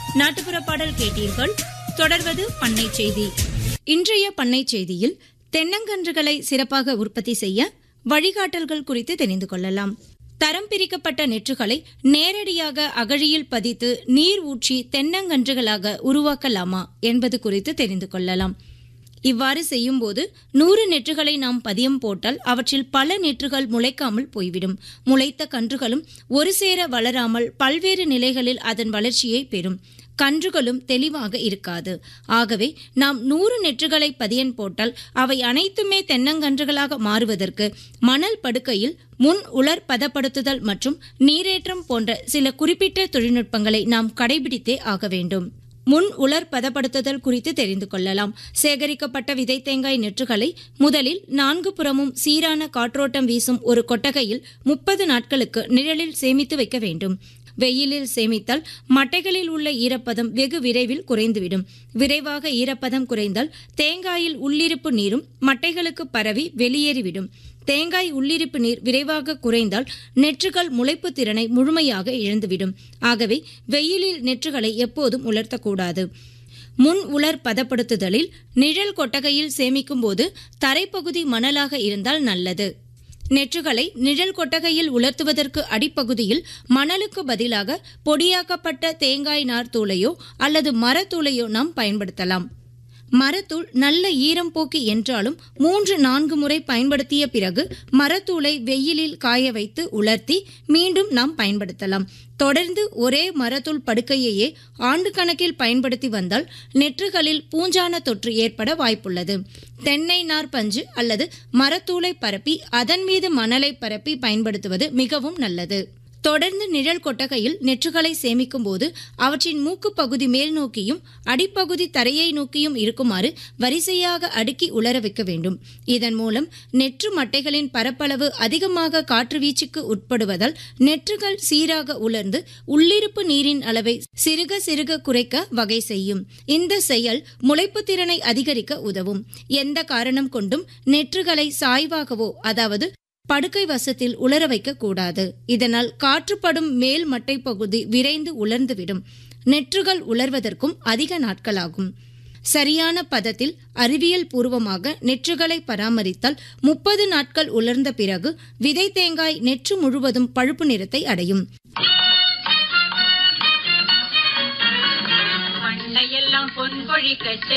நாட்டுப்புற பாடல் கேட்டீர்கள் தொடர்வது பண்ணை செய்தி இன்றைய பண்ணை செய்தியில் தென்னங்கன்றுகளை சிறப்பாக உற்பத்தி செய்ய வழிகாட்டல்கள் குறித்து தெரிந்து கொள்ளலாம் தரம் பிரிக்கப்பட்ட நெற்றுகளை நேரடியாக அகழியில் பதித்து நீர் ஊற்றி தென்னங்கன்றுகளாக உருவாக்கலாமா என்பது குறித்து தெரிந்து கொள்ளலாம் இவ்வாறு செய்யும்போது நூறு நெற்றுகளை நாம் பதியம் போட்டால் அவற்றில் பல நெற்றுகள் முளைக்காமல் போய்விடும் முளைத்த கன்றுகளும் ஒரு சேர வளராமல் பல்வேறு நிலைகளில் அதன் வளர்ச்சியை பெறும் கன்றுகளும் தெளிவாக இருக்காது ஆகவே நாம் நூறு நெற்றுகளை பதியன் போட்டால் அவை அனைத்துமே தென்னங்கன்றுகளாக மாறுவதற்கு மணல் படுக்கையில் முன் உலர் பதப்படுத்துதல் மற்றும் நீரேற்றம் போன்ற சில குறிப்பிட்ட தொழில்நுட்பங்களை நாம் கடைபிடித்தே ஆக வேண்டும் முன் உலர் பதப்படுத்துதல் குறித்து தெரிந்து கொள்ளலாம் சேகரிக்கப்பட்ட விதை தேங்காய் நெற்றுகளை முதலில் நான்கு புறமும் சீரான காற்றோட்டம் வீசும் ஒரு கொட்டகையில் முப்பது நாட்களுக்கு நிழலில் சேமித்து வைக்க வேண்டும் வெயிலில் சேமித்தால் மட்டைகளில் உள்ள ஈரப்பதம் வெகு விரைவில் குறைந்துவிடும் விரைவாக ஈரப்பதம் குறைந்தால் தேங்காயில் உள்ளிருப்பு நீரும் மட்டைகளுக்கு பரவி வெளியேறிவிடும் தேங்காய் உள்ளிருப்பு நீர் விரைவாக குறைந்தால் நெற்றுகள் முளைப்பு திறனை முழுமையாக இழந்துவிடும் ஆகவே வெயிலில் நெற்றுகளை எப்போதும் உலர்த்தக்கூடாது முன் உலர் பதப்படுத்துதலில் நிழல் கொட்டகையில் சேமிக்கும் போது தரைப்பகுதி மணலாக இருந்தால் நல்லது நெற்றுகளை நிழல் கொட்டகையில் உலர்த்துவதற்கு அடிப்பகுதியில் மணலுக்கு பதிலாக பொடியாக்கப்பட்ட தேங்காய் நார் தூளையோ அல்லது மரத்தூளையோ நாம் பயன்படுத்தலாம் மரத்தூள் நல்ல ஈரம் போக்கி என்றாலும் மூன்று நான்கு முறை பயன்படுத்திய பிறகு மரத்தூளை வெயிலில் காய வைத்து உலர்த்தி மீண்டும் நாம் பயன்படுத்தலாம் தொடர்ந்து ஒரே மரத்தூள் படுக்கையையே ஆண்டு கணக்கில் பயன்படுத்தி வந்தால் நெற்றுகளில் பூஞ்சான தொற்று ஏற்பட வாய்ப்புள்ளது தென்னை நார் பஞ்சு அல்லது மரத்தூளை பரப்பி அதன் மீது மணலை பரப்பி பயன்படுத்துவது மிகவும் நல்லது தொடர்ந்து நிழல் கொட்டகையில் நெற்றுகளை சேமிக்கும் போது அவற்றின் மூக்கு பகுதி மேல் நோக்கியும் அடிப்பகுதி தரையை நோக்கியும் இருக்குமாறு வரிசையாக அடுக்கி உலர வைக்க வேண்டும் இதன் மூலம் நெற்று மட்டைகளின் பரப்பளவு அதிகமாக காற்று வீச்சுக்கு உட்படுவதால் நெற்றுகள் சீராக உலர்ந்து உள்ளிருப்பு நீரின் அளவை சிறுக சிறுக குறைக்க வகை செய்யும் இந்த செயல் முளைப்பு திறனை அதிகரிக்க உதவும் எந்த காரணம் கொண்டும் நெற்றுகளை சாய்வாகவோ அதாவது படுக்கை வசத்தில் உலர வைக்க கூடாது இதனால் காற்றுப்படும் மேல் மட்டை பகுதி விரைந்து உலர்ந்துவிடும் நெற்றுகள் உலர்வதற்கும் அதிக நாட்களாகும் சரியான பதத்தில் அறிவியல் பூர்வமாக நெற்றுகளை பராமரித்தால் முப்பது நாட்கள் உலர்ந்த பிறகு விதை தேங்காய் நெற்று முழுவதும் பழுப்பு நிறத்தை அடையும் பண்ணையெல்லாம் பொன் கொழிக்க